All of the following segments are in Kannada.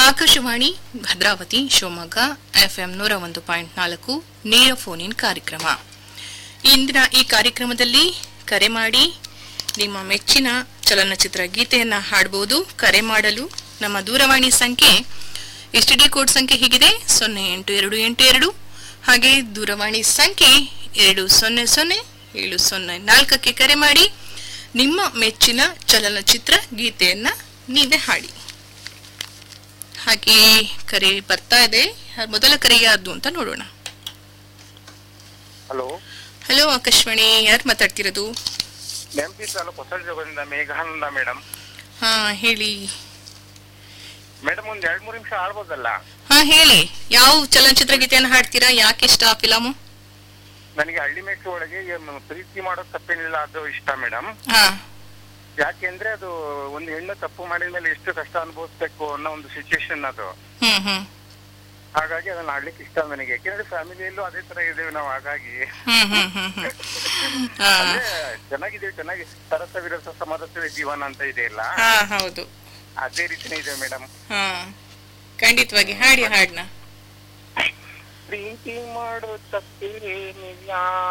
ಆಕಾಶವಾಣಿ ಭದ್ರಾವತಿ ಶಿವಮೊಗ್ಗ ಎಫ್ಎಂ ನೂರ ಒಂದು ಪಾಯಿಂಟ್ ನಾಲ್ಕು ನೇರ ಫೋನ್ ಇನ್ ಕಾರ್ಯಕ್ರಮ ಇಂದಿನ ಈ ಕಾರ್ಯಕ್ರಮದಲ್ಲಿ ಕರೆ ಮಾಡಿ ನಿಮ್ಮ ಮೆಚ್ಚಿನ ಚಲನಚಿತ್ರ ಗೀತೆಯನ್ನ ಹಾಡಬಹುದು ಕರೆ ಮಾಡಲು ನಮ್ಮ ದೂರವಾಣಿ ಸಂಖ್ಯೆ ಎಸ್ ಡಿ ಕೋಡ್ ಸಂಖ್ಯೆ ಹೀಗಿದೆ ಸೊನ್ನೆ ಎಂಟು ಎರಡು ಎಂಟು ಎರಡು ಹಾಗೆ ದೂರವಾಣಿ ಸಂಖ್ಯೆ ಎರಡು ಸೊನ್ನೆ ಸೊನ್ನೆ ಏಳು ಸೊನ್ನೆ ನಾಲ್ಕಕ್ಕೆ ಕರೆ ಮಾಡಿ ನಿಮ್ಮ ಮೆಚ್ಚಿನ ಚಲನಚಿತ್ರ ಗೀತೆಯನ್ನ ನೀವೇ ಹಾಡಿ ಹಾಗೆ ಕರೆ ಬರ್ತಾ ಇದೆ ಮೊದಲ ಕರೆ ಯಾರ್ದು ಅಂತ ನೋಡೋಣ ಹಲೋ ಹಲೋ ಆಕಾಶವಾಣಿ ಯಾರು ಮಾತಾಡ್ತಿರೋದು ನೆಂಪಿ ತಾಲೂಕು ಹೊಸ ಜೋಗದಿಂದ ಮೇಘಾನಂದ ಮೇಡಮ್ ಹಾ ಹೇಳಿ ಮೇಡಮ್ ಒಂದ್ ಎರಡ್ ಮೂರ್ ನಿಮಿಷ ಆಡ್ಬೋದಲ್ಲ ಹಾ ಹೇಳಿ ಯಾವ ಚಲನಚಿತ್ರ ಗೀತೆಯನ್ನು ಹಾಡ್ತೀರಾ ಯಾಕೆ ಇಷ್ಟ ಆ ಫಿಲಮು ನನಗೆ ಹಳ್ಳಿ ಮೇಕೆ ಒಳಗೆ ಏನ್ ಪ್ರೀತಿ ಮಾಡೋದ್ ತಪ್ಪೇನಿಲ್ಲ ಅದು ಇಷ್ಟ ಮೇಡಮ್ ಹಾ ಯಾಕೆಂದ್ರೆ ಅದು ಒಂದು ಹೆಣ್ಣು ತಪ್ಪು ಮಾಡಿದ ಮೇಲೆ ಎಷ್ಟು ಕಷ್ಟ ಅನುಭವಿಸ್ಬೇಕು ಅನ್ನೋ ಒಂದು ಸಿಚುಯೇಷನ್ ಅದು ಹ್ಮ್ ಹ್ಮ್ ಹಾಗಾಗಿ ಅದನ್ನ ಆಡ್ಲಿಕ್ಕೆ ಇಷ್ಟ ನನಗೆ ಯಾಕೆಂದ್ರೆ ಫ್ಯಾಮಿಲಿಯಲ್ಲೂ ಅದೇ ತರ ಇದ್ದೇವೆ ನಾವು ಹಾಗಾಗಿ ಹ್ಮ್ ಹ್ಮ್ ಹ್ಮ್ ಹ್ಮ್ ಹಾ ಅಂದ್ರೆ ಚೆನ್ನಾಗಿದ್ದೀವಿ ಚೆನ್ನಾಗಿ ಸರಸ ವಿರಸ ಸಮರಸವೇ ಜೀವನ ಅಂತ ಇದೆ ಇಲ್ಲ ಹಾ ಹೌದು ಅದೇ ರೀತಿನೇ ಇದೆ ಮೇಡಮ್ ಹಾ ಖಂಡಿತವಾಗಿ ಹಾಡಿ ಹಾಡ್ನ ಪ್ರೀತಿ ಮಾಡೋ ತಪ್ಪೇನಿಲ್ಲ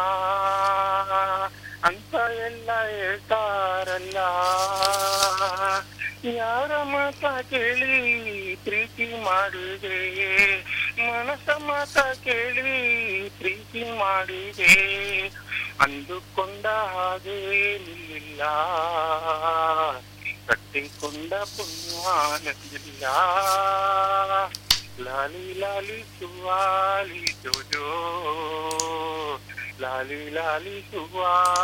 ಅಂತ ಎಲ್ಲ ಹೇಳ್ತಾರಲ್ಲ ಯಾರ ಮಾತ ಕೇಳಿ ಪ್ರೀತಿ ಮಾಡಿದೆ ಮನಸ್ಸ ಮಾತ ಕೇಳಿ ಪ್ರೀತಿ ಮಾಡಿದೆ ಅಂದುಕೊಂಡ ಹಾಗೆ ನಿಲ್ಲಿಲ್ಲ ಕಟ್ಟಿಕೊಂಡ ಪುಣ್ಯ ನಂದಿಲ್ಲ ಲಾಲಿ ಲಾಲಿ ಸುವಾಲಿ ಜೋಜೋ ಲಾಲಿ ಲಾಲಿ ಸುವಾ